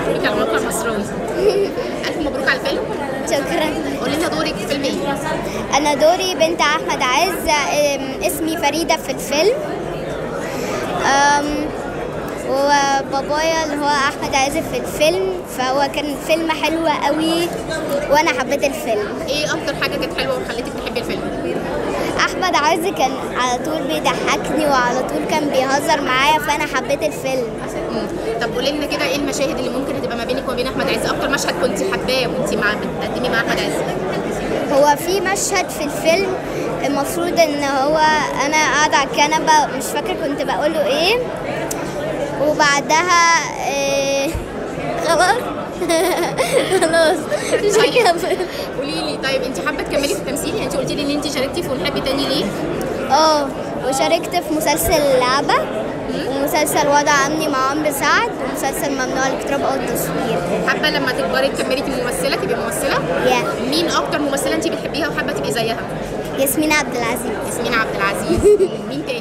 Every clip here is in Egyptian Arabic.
لك على الموقع المصراوي الف مبروك على الفيلم شكرا قولي لنا دورك في فيلم ايه انا دوري بنت احمد عز أم، اسمي فريده في الفيلم أم، وبابايا اللي هو احمد عز في الفيلم فهو كان فيلم حلو قوي وانا حبيت الفيلم ايه اكتر حاجه كانت حلوه وخلتك تحبي الفيلم احمد عز كان على طول بيضحكني وعلى طول كان بيهزر معايا فانا حبيت الفيلم مم. طب قولي لنا كده ايه المشاهد اللي ممكن تبقى ما بينك وما بين احمد عز اكتر مشهد كنت حباه وانت مع بتقدمي مع احمد عز هو في مشهد في الفيلم المفروض ان هو انا قاعده على الكنبه مش فاكره كنت بقول له ايه وبعدها إيه خلاص خلاص مش هكمل قولي لي طيب انت حابه تكملي في التمثيل يعني انت قلتي لي ان انت شاركتي في ونحب تاني ليه اه وشاركت في مسلسل لعبه ومسلسل وضع امني مع عمرو سعد ومسلسل ممنوع الاقتراب او التصوير حابه لما تكبري تكملي تبقي ممثله تبقي ممثله يا مين اكتر ممثله انت بتحبيها وحابه تبقي زيها ياسمين عبد العزيز ياسمين عبد العزيز مين تاني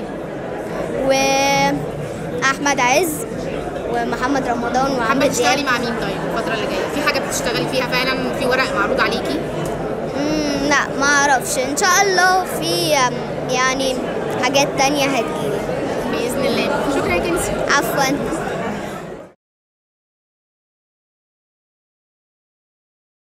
واحمد عز ومحمد رمضان حابه وعمرو تشتغلي دياب مع مين طيب الفتره اللي جايه في حاجه بتشتغلي فيها فعلا في ورق معروض عليكي مم، لا ما اعرفش ان شاء الله في أم، يعني حاجات تانية هتجيلي باذن الله شكرا يا كنسي عفوا